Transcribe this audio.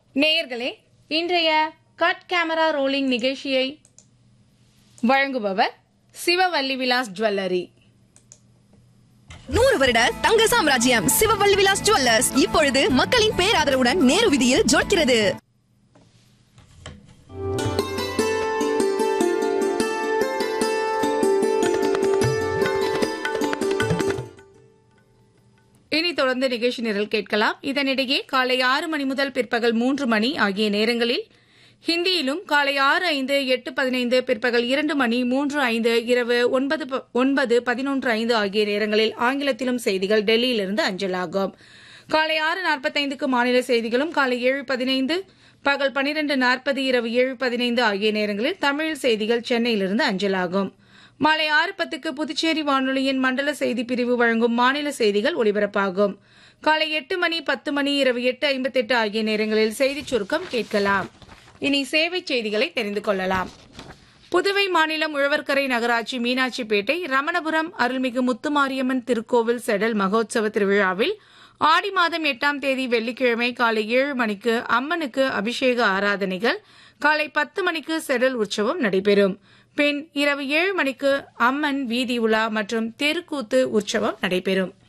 நேயர்களே இன்றைய cut camera rolling நிகழ்ச்சியை வழங்குபவர் சிவவல்லி விலாஸ் ஜுவல்லரி நூறு வருட தங்க சாம்ராஜ்யம் சிவவல்லி விலாஸ் ஜுவல்லர்ஸ் இப்பொழுது மக்களின் பேராதரவுடன் நேரு வீதியில் ஜொலிக்கிறது இனி தொடர்ந்து நிகழ்ச்சி நிரல் கேட்கலாம் இதனிடையே காலை ஆறு மணி முதல் பிற்பகல் மூன்று மணி ஆகிய நேரங்களில் ஹிந்தியிலும் காலை ஆறு ஐந்து எட்டு பதினைந்து பிற்பகல் இரண்டு மணி மூன்று ஐந்து இரவு ஒன்பது ப- ஒன்பது பதினொன்று ஐந்து ஆகிய நேரங்களில் ஆங்கிலத்திலும் செய்திகள் டெல்லியிலிருந்து அஞ்சலாகும் காலை ஆறு நாற்பத்தைந்துக்கு மாநில செய்திகளும் காலை ஏழு பதினைந்து பகல் பனிரெண்டு நாற்பது இரவு ஏழு பதினைந்து ஆகிய நேரங்களில் தமிழ் செய்திகள் சென்னையிலிருந்து அஞ்சலாகும் மாலை ஆறு பத்துக்கு புதுச்சேரி வானொலியின் மண்டல செய்தி பிரிவு வழங்கும் மாநில செய்திகள் ஒலிபரப்பாகும் காலை எட்டு மணி பத்து மணி இரவு எட்டு ஐம்பத்தெட்டு ஆகிய நேரங்களில் செய்திச் சுருக்கம் கேட்கலாம் இனி சேவைச் செய்திகளை தெரிந்து கொள்ளலாம் புதுவை மாநிலம் உழவர்கரை நகராட்சி மீனாட்சிப்பேட்டை ரமணபுரம் அருள்மிகு முத்துமாரியம்மன் திருக்கோவில் செடல் மகோத்சவ திருவிழாவில் ஆடி மாதம் எட்டாம் தேதி வெள்ளிக்கிழமை காலை ஏழு மணிக்கு அம்மனுக்கு அபிஷேக ஆராதனைகள் காலை பத்து மணிக்கு செடல் உற்சவம் நடைபெறும் பின் இரவு ஏழு மணிக்கு அம்மன் வீதி உலா மற்றும் தெருக்கூத்து உற்சவம் நடைபெறும்